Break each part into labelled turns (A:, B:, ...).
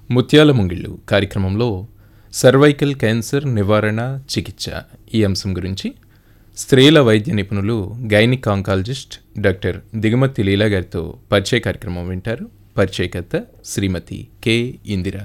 A: ముత్యాల ముంగిళ్ళు కార్యక్రమంలో cervical cancer నివారణ చికిత్స ఈ అంశం గురించి స్త్రీల వైద్య నిపుణులు గైనిక్ ఆంకాలజిస్ట్ డాక్టర్ దిగుమతి లీలా గారితో పరిచయ కార్యక్రమం వింటారు పరిచయకర్త శ్రీమతి కె ఇందిర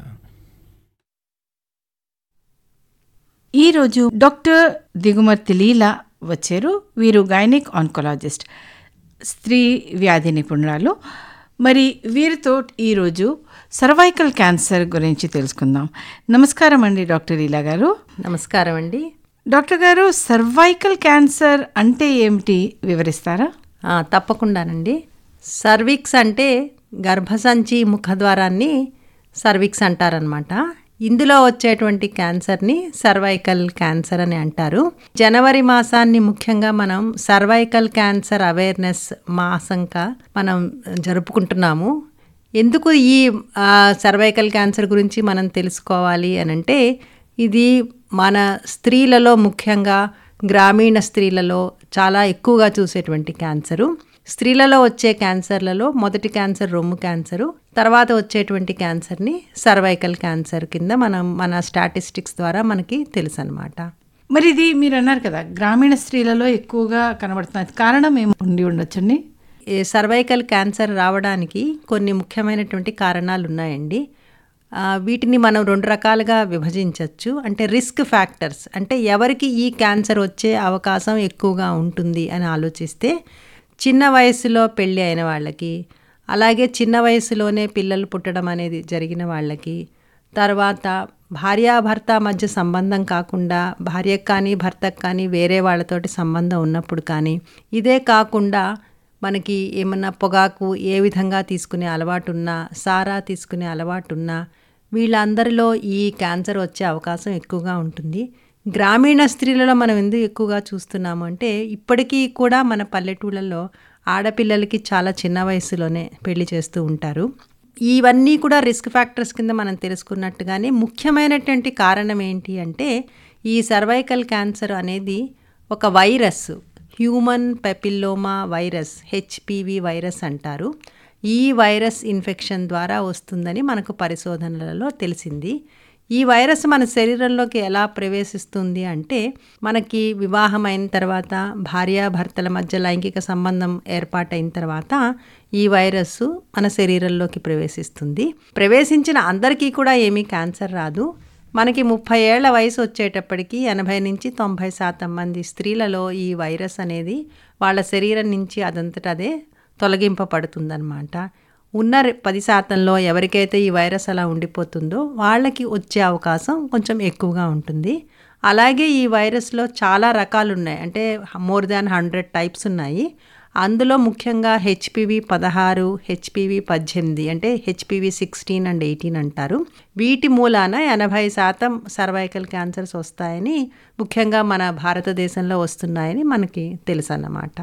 B: ఈరోజు డాక్టర్ దిగుమర్తి లీల వచ్చారు వీరు గైనిక్ ఆన్కలాజిస్ట్ స్త్రీ వ్యాధి నిపుణురాలు మరి వీరితో ఈరోజు సర్వైకల్ క్యాన్సర్ గురించి తెలుసుకుందాం నమస్కారం అండి డాక్టర్ లీలా గారు
C: నమస్కారం అండి
B: డాక్టర్ గారు సర్వైకల్ క్యాన్సర్ అంటే ఏమిటి వివరిస్తారా
C: ఆ, తప్పకుండానండి సర్విక్స్ అంటే గర్భసంచి ముఖద్వారాన్ని సర్విక్స్ అంటారనమాట ఇందులో వచ్చేటువంటి క్యాన్సర్ని సర్వైకల్ క్యాన్సర్ అని అంటారు జనవరి మాసాన్ని ముఖ్యంగా మనం సర్వైకల్ క్యాన్సర్ అవేర్నెస్ మాసంగా మనం జరుపుకుంటున్నాము ఎందుకు ఈ సర్వైకల్ క్యాన్సర్ గురించి మనం తెలుసుకోవాలి అని అంటే ఇది మన స్త్రీలలో ముఖ్యంగా గ్రామీణ స్త్రీలలో చాలా ఎక్కువగా చూసేటువంటి క్యాన్సరు స్త్రీలలో వచ్చే క్యాన్సర్లలో మొదటి క్యాన్సర్ రొమ్ము క్యాన్సరు తర్వాత వచ్చేటువంటి క్యాన్సర్ని సర్వైకల్ క్యాన్సర్ కింద మనం మన స్టాటిస్టిక్స్ ద్వారా మనకి తెలుసు అనమాట
B: మరి ఇది మీరు అన్నారు కదా గ్రామీణ స్త్రీలలో ఎక్కువగా కనబడుతున్నది కారణం ఏమి ఉండి ఉండొచ్చండి
C: ఈ సర్వైకల్ క్యాన్సర్ రావడానికి కొన్ని ముఖ్యమైనటువంటి కారణాలు ఉన్నాయండి ఆ, వీటిని మనం రెండు రకాలుగా విభజించవచ్చు అంటే రిస్క్ ఫ్యాక్టర్స్ అంటే ఎవరికి ఈ క్యాన్సర్ వచ్చే అవకాశం ఎక్కువగా ఉంటుంది అని ఆలోచిస్తే చిన్న వయసులో పెళ్ళి అయిన వాళ్ళకి అలాగే చిన్న వయసులోనే పిల్లలు పుట్టడం అనేది జరిగిన వాళ్ళకి తర్వాత భార్యాభర్త మధ్య సంబంధం కాకుండా భార్యకు కానీ భర్తకు కానీ వేరే వాళ్ళతోటి సంబంధం ఉన్నప్పుడు కానీ ఇదే కాకుండా మనకి ఏమన్నా పొగాకు ఏ విధంగా తీసుకునే అలవాటు ఉన్నా సారా తీసుకునే అలవాటు ఉన్నా వీళ్ళందరిలో ఈ క్యాన్సర్ వచ్చే అవకాశం ఎక్కువగా ఉంటుంది గ్రామీణ స్త్రీలలో మనం ఎందుకు ఎక్కువగా చూస్తున్నాము అంటే ఇప్పటికీ కూడా మన పల్లెటూళ్ళలో ఆడపిల్లలకి చాలా చిన్న వయసులోనే పెళ్లి చేస్తూ ఉంటారు ఇవన్నీ కూడా రిస్క్ ఫ్యాక్టర్స్ కింద మనం తెలుసుకున్నట్టుగానే ముఖ్యమైనటువంటి కారణం ఏంటి అంటే ఈ సర్వైకల్ క్యాన్సర్ అనేది ఒక virus human papilloma virus HPV virus అంటారు ఈ వైరస్ ఇన్ఫెక్షన్ ద్వారా వస్తుందని మనకు పరిశోధనలలో తెలిసింది ఈ వైరస్ మన శరీరంలోకి ఎలా ప్రవేశిస్తుంది అంటే మనకి వివాహం అయిన తర్వాత భార్యాభర్తల మధ్య లైంగిక సంబంధం ఏర్పాటైన తర్వాత ఈ వైరస్ మన శరీరంలోకి ప్రవేశిస్తుంది ప్రవేశించిన అందరికీ కూడా ఏమీ క్యాన్సర్ రాదు మనకి ముప్పై ఏళ్ల వయసు వచ్చేటప్పటికి ఎనభై నుంచి తొంభై శాతం మంది స్త్రీలలో ఈ వైరస్ అనేది వాళ్ళ శరీరం నుంచి అదంతట అదే తొలగింపబడుతుందన్నమాట ఉన్న రె- పది శాతంలో ఎవరికైతే ఈ వైరస్ అలా ఉండిపోతుందో వాళ్ళకి వచ్చే అవకాశం కొంచెం ఎక్కువగా ఉంటుంది అలాగే ఈ వైరస్లో చాలా రకాలు ఉన్నాయి అంటే మోర్ దాన్ హండ్రెడ్ టైప్స్ ఉన్నాయి అందులో ముఖ్యంగా హెచ్పివి పదహారు హెచ్పివి పద్దెనిమిది అంటే హెచ్పివి సిక్స్టీన్ అండ్ ఎయిటీన్ అంటారు వీటి మూలాన ఎనభై శాతం సర్వైకల్ క్యాన్సర్స్ వస్తాయని ముఖ్యంగా మన భారతదేశంలో వస్తున్నాయని మనకి తెలుసు అన్నమాట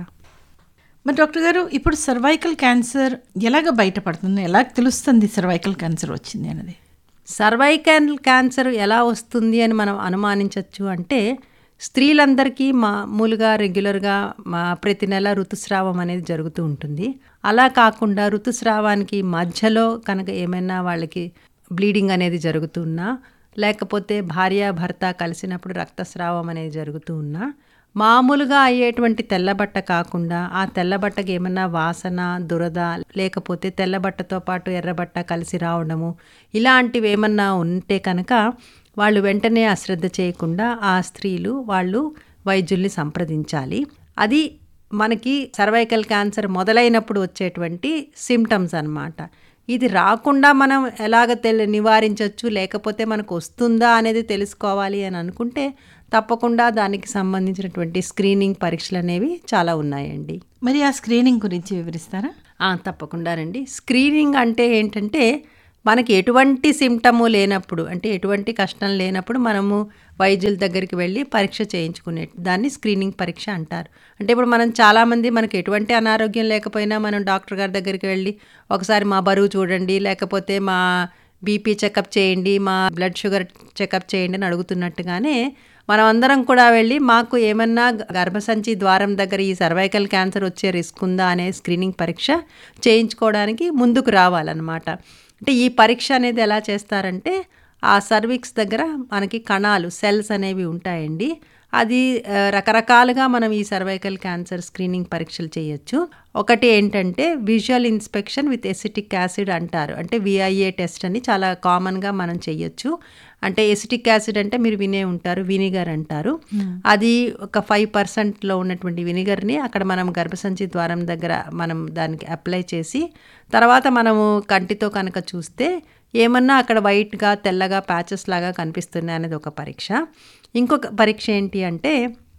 B: మరి డాక్టర్ గారు ఇప్పుడు సర్వైకల్ క్యాన్సర్ ఎలాగ బయటపడుతుంది ఎలా తెలుస్తుంది సర్వైకల్ క్యాన్సర్ వచ్చింది అన్నది
C: సర్వైకల్ క్యాన్సర్ ఎలా వస్తుంది అని మనం అనుమానించవచ్చు అంటే స్త్రీలందరికీ మామూలుగా రెగ్యులర్గా మా ప్రతి నెల ఋతుస్రావం అనేది జరుగుతూ ఉంటుంది అలా కాకుండా ఋతుస్రావానికి మధ్యలో కనుక ఏమైనా వాళ్ళకి బ్లీడింగ్ అనేది జరుగుతున్నా లేకపోతే భార్య భర్త కలిసినప్పుడు రక్తస్రావం అనేది జరుగుతూ ఉన్నా మామూలుగా అయ్యేటువంటి తెల్లబట్ట కాకుండా ఆ తెల్లబట్టకి ఏమన్నా వాసన దురద లేకపోతే తెల్లబట్టతో పాటు ఎర్రబట్ట కలిసి రావడము ఇలాంటివి ఏమన్నా ఉంటే కనుక వాళ్ళు వెంటనే అశ్రద్ధ చేయకుండా ఆ స్త్రీలు వాళ్ళు వైద్యుల్ని సంప్రదించాలి అది మనకి సర్వైకల్ క్యాన్సర్ మొదలైనప్పుడు వచ్చేటువంటి సిమ్టమ్స్ అన్నమాట ఇది రాకుండా మనం ఎలాగ తెలి నివారించవచ్చు లేకపోతే మనకు వస్తుందా అనేది తెలుసుకోవాలి అని అనుకుంటే తప్పకుండా దానికి సంబంధించినటువంటి స్క్రీనింగ్ పరీక్షలు అనేవి చాలా ఉన్నాయండి
B: మరి ఆ స్క్రీనింగ్ గురించి వివరిస్తారా
C: ఆ, తప్పకుండా రండి స్క్రీనింగ్ అంటే ఏంటంటే మనకి ఎటువంటి సిమ్టము లేనప్పుడు అంటే ఎటువంటి కష్టం లేనప్పుడు మనము వైద్యుల దగ్గరికి వెళ్ళి పరీక్ష చేయించుకునే దాన్ని స్క్రీనింగ్ పరీక్ష అంటారు అంటే ఇప్పుడు మనం చాలామంది మనకి ఎటువంటి అనారోగ్యం లేకపోయినా మనం డాక్టర్ గారి దగ్గరికి వెళ్ళి ఒకసారి మా బరువు చూడండి లేకపోతే మా బీపీ చెకప్ చేయండి మా బ్లడ్ షుగర్ చెకప్ చేయండి అని అడుగుతున్నట్టుగానే మనం అందరం కూడా వెళ్ళి మాకు ఏమన్నా గర్భసంచి ద్వారం దగ్గర ఈ సర్వైకల్ క్యాన్సర్ వచ్చే రిస్క్ ఉందా అనే స్క్రీనింగ్ పరీక్ష చేయించుకోవడానికి ముందుకు రావాలన్నమాట అంటే ఈ పరీక్ష అనేది ఎలా చేస్తారంటే ఆ సర్విక్స్ దగ్గర మనకి కణాలు సెల్స్ అనేవి ఉంటాయండి అది ఆ, రకరకాలుగా మనం ఈ సర్వైకల్ క్యాన్సర్ స్క్రీనింగ్ పరీక్షలు చేయొచ్చు ఒకటి ఏంటంటే visual inspection with acetic acid అంటారు అంటే విఐఏ టెస్ట్ అని చాలా కామన్గా మనం చెయ్యొచ్చు అంటే ఎసిటిక్ యాసిడ్ అంటే మీరు వినే ఉంటారు వినిగర్ అంటారు అది ఒక ఫైవ్ పర్సెంట్లో ఉన్నటువంటి వినిగర్ని అక్కడ మనం గర్భసంచి ద్వారం దగ్గర మనం దానికి అప్లై చేసి తర్వాత మనము కంటితో కనుక చూస్తే ఏమన్నా అక్కడ వైట్గా తెల్లగా ప్యాచెస్ లాగా కనిపిస్తున్నాయి అనేది ఒక పరీక్ష ఇంకొక పరీక్ష ఏంటి అంటే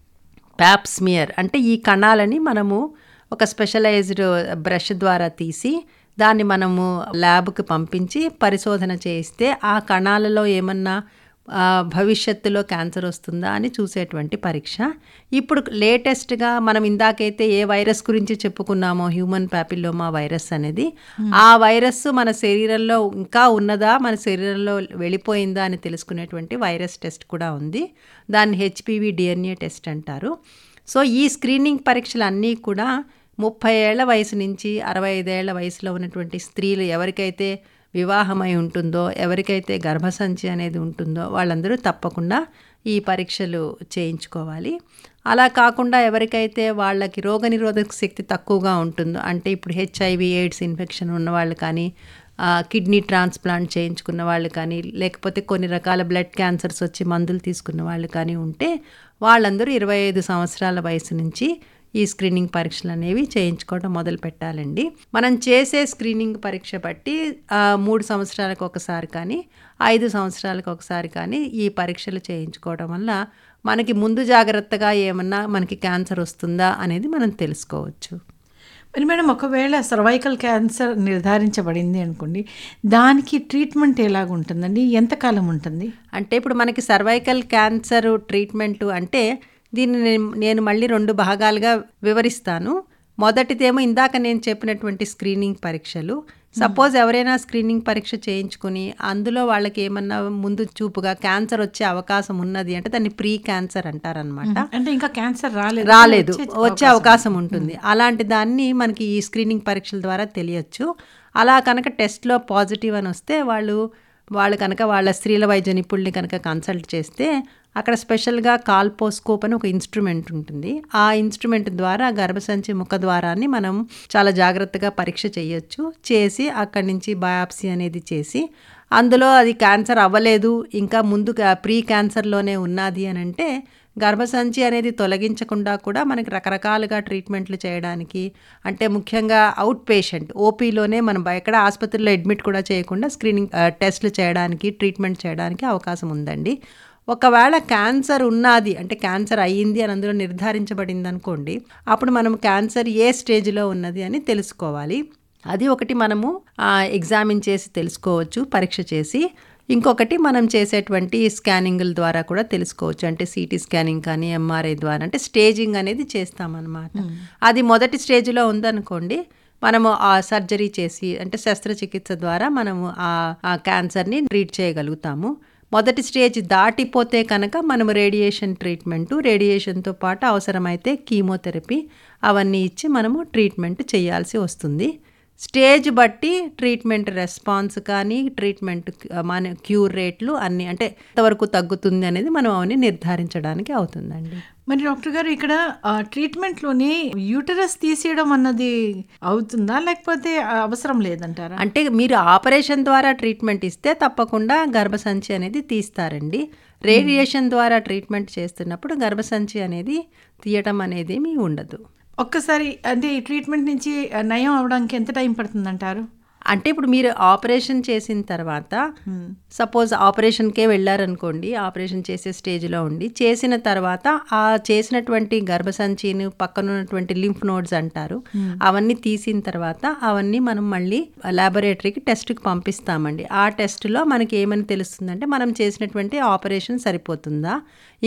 C: ప్యాప్ స్మియర్ అంటే ఈ కణాలని మనము ఒక స్పెషలైజ్డ్ బ్రష్ ద్వారా తీసి దాన్ని మనము ల్యాబ్కి పంపించి పరిశోధన చేయిస్తే ఆ కణాలలో ఏమన్నా ఆ, భవిష్యత్తులో క్యాన్సర్ వస్తుందా అని చూసేటువంటి పరీక్ష ఇప్పుడు లేటెస్ట్గా మనం ఇందాకైతే ఏ వైరస్ గురించి చెప్పుకున్నామో హ్యూమన్ ప్యాపిల్లోమా వైరస్ అనేది ఆ వైరస్ మన శరీరంలో ఇంకా ఉన్నదా మన శరీరంలో వెళ్ళిపోయిందా అని తెలుసుకునేటువంటి వైరస్ టెస్ట్ కూడా ఉంది దాన్ని హెచ్పివి డిఎన్ఏ టెస్ట్ అంటారు సో ఈ స్క్రీనింగ్ పరీక్షలు అన్నీ కూడా ముప్పై ఏళ్ల వయసు నుంచి అరవై ఐదేళ్ల వయసులో ఉన్నటువంటి స్త్రీలు ఎవరికైతే వివాహమై ఉంటుందో ఎవరికైతే గర్భసంచి అనేది ఉంటుందో వాళ్ళందరూ తప్పకుండా ఈ పరీక్షలు చేయించుకోవాలి అలా కాకుండా ఎవరికైతే వాళ్ళకి రోగనిరోధక శక్తి తక్కువగా ఉంటుందో అంటే ఇప్పుడు హెచ్ఐవి ఎయిడ్స్ ఇన్ఫెక్షన్ ఉన్నవాళ్ళు కానీ ఆ, కిడ్నీ ట్రాన్స్ప్లాంట్ చేయించుకున్న వాళ్ళు కానీ లేకపోతే కొన్ని రకాల బ్లడ్ క్యాన్సర్స్ వచ్చి మందులు తీసుకున్న వాళ్ళు కానీ ఉంటే వాళ్ళందరూ ఇరవై ఐదు సంవత్సరాల వయసు నుంచి ఈ స్క్రీనింగ్ పరీక్షలు అనేవి చేయించుకోవడం మొదలు పెట్టాలండి మనం చేసే స్క్రీనింగ్ పరీక్ష బట్టి ఆ, మూడు సంవత్సరాలకు ఒకసారి కానీ ఐదు సంవత్సరాలకు ఒకసారి కానీ ఈ పరీక్షలు చేయించుకోవడం వల్ల మనకి ముందు జాగ్రత్తగా ఏమన్నా మనకి క్యాన్సర్ వస్తుందా అనేది మనం తెలుసుకోవచ్చు
B: మరి మేడం ఒకవేళ సర్వైకల్ క్యాన్సర్ నిర్ధారించబడింది అనుకోండి దానికి ట్రీట్మెంట్ ఎలాగుంటుందండి ఎంతకాలం ఉంటుంది
C: అంటే ఇప్పుడు మనకి సర్వైకల్ క్యాన్సర్ ట్రీట్మెంట్ అంటే దీన్ని నేను- నేను మళ్ళీ రెండు భాగాలుగా వివరిస్తాను మొదటిదేమో ఇందాక నేను చెప్పినటువంటి స్క్రీనింగ్ పరీక్షలు సపోజ్ ఎవరైనా స్క్రీనింగ్ పరీక్ష చేయించుకుని అందులో వాళ్ళకి ఏమన్నా ముందు చూపుగా క్యాన్సర్ వచ్చే అవకాశం ఉన్నది అంటే దాన్ని ప్రీ క్యాన్సర్ అంటారనమాట
B: అంటే ఇంకా క్యాన్సర్ రాలేదు
C: రాలేదు
B: వచ్చే
C: వచ్చే అవకాశం ఉంటుంది అలాంటి దాన్ని మనకి ఈ స్క్రీనింగ్ పరీక్షల ద్వారా తెలియచ్చు అలా కనుక టెస్ట్లో పాజిటివ్ అని వస్తే వాళ్ళు వాళ్ళు కనుక వాళ్ళ స్త్రీల వైద్య నిపుణుల్ని కనుక కన్సల్ట్ చేస్తే అక్కడ స్పెషల్గా కాల్పోస్కోప్ అని ఒక ఇన్స్ట్రుమెంట్ ఉంటుంది ఆ ఇన్స్ట్రుమెంట్ ద్వారా గర్భసంచి ముఖ ద్వారాన్ని మనం చాలా జాగ్రత్తగా పరీక్ష చేయొచ్చు చేసి అక్కడి నుంచి బయాప్సీ అనేది చేసి అందులో అది క్యాన్సర్ అవ్వలేదు ఇంకా ముందు ప్రీ క్యాన్సర్లోనే ఉన్నది అని అంటే గర్భసంచి అనేది తొలగించకుండా కూడా మనకి రకరకాలుగా ట్రీట్మెంట్లు చేయడానికి అంటే ముఖ్యంగా అవుట్ పేషెంట్ ఓపీలోనే మనం ఎక్కడ ఆసుపత్రిలో అడ్మిట్ కూడా చేయకుండా స్క్రీనింగ్ ఆ, టెస్ట్లు చేయడానికి ట్రీట్మెంట్ చేయడానికి అవకాశం ఉందండి ఒకవేళ క్యాన్సర్ ఉన్నది అంటే క్యాన్సర్ అయ్యింది అని అందులో నిర్ధారించబడింది అనుకోండి అప్పుడు మనం క్యాన్సర్ ఏ స్టేజ్లో ఉన్నది అని తెలుసుకోవాలి అది ఒకటి మనము ఎగ్జామిన్ చేసి తెలుసుకోవచ్చు పరీక్ష చేసి ఇంకొకటి మనం చేసేటువంటి స్కానింగ్ల ద్వారా కూడా తెలుసుకోవచ్చు అంటే సిటీ స్కానింగ్ కానీ ఎంఆర్ఐ ద్వారా అంటే స్టేజింగ్ అనేది చేస్తామన్నమాట అది మొదటి స్టేజ్లో ఉందనుకోండి మనము ఆ సర్జరీ చేసి అంటే శస్త్రచికిత్స ద్వారా మనము ఆ ఆ క్యాన్సర్ని ట్రీట్ చేయగలుగుతాము మొదటి స్టేజ్ దాటిపోతే కనుక మనము రేడియేషన్ ట్రీట్మెంటు రేడియేషన్తో పాటు అవసరమైతే కీమోథెరపీ అవన్నీ ఇచ్చి మనము ట్రీట్మెంట్ చేయాల్సి వస్తుంది స్టేజ్ బట్టి ట్రీట్మెంట్ రెస్పాన్స్ కానీ ట్రీట్మెంట్ మన క్యూర్ రేట్లు అన్నీ అంటే ఎంతవరకు తగ్గుతుంది అనేది మనం అవన్నీ నిర్ధారించడానికి అవుతుందండి
B: మరి డాక్టర్ గారు ఇక్కడ ఆ, ట్రీట్మెంట్లోని యూటరస్ తీసేయడం అన్నది అవుతుందా లేకపోతే ఆ, అవసరం లేదంటారా
C: అంటే మీరు ఆపరేషన్ ద్వారా ట్రీట్మెంట్ ఇస్తే తప్పకుండా గర్భసంచి అనేది తీస్తారండి రేడియేషన్ ద్వారా ట్రీట్మెంట్ చేస్తున్నప్పుడు గర్భసంచి అనేది తీయటం అనేది మీ ఉండదు
B: ఒక్కసారి అంటే ఈ ట్రీట్మెంట్ నుంచి ఆ, నయం అవడానికి ఎంత టైం పడుతుందంటారు
C: అంటే ఇప్పుడు మీరు ఆపరేషన్ చేసిన తర్వాత సపోజ్ ఆపరేషన్కే వెళ్ళారనుకోండి ఆపరేషన్ చేసే స్టేజ్లో ఉండి చేసిన తర్వాత ఆ చేసినటువంటి గర్భసంచిని పక్కన ఉన్నటువంటి లింఫ్ నోడ్స్ అంటారు అవన్నీ తీసిన తర్వాత అవన్నీ మనం మళ్ళీ ల్యాబొరేటరీకి టెస్ట్కి పంపిస్తామండి ఆ టెస్ట్లో మనకి ఏమని తెలుస్తుందంటే మనం చేసినటువంటి ఆపరేషన్ సరిపోతుందా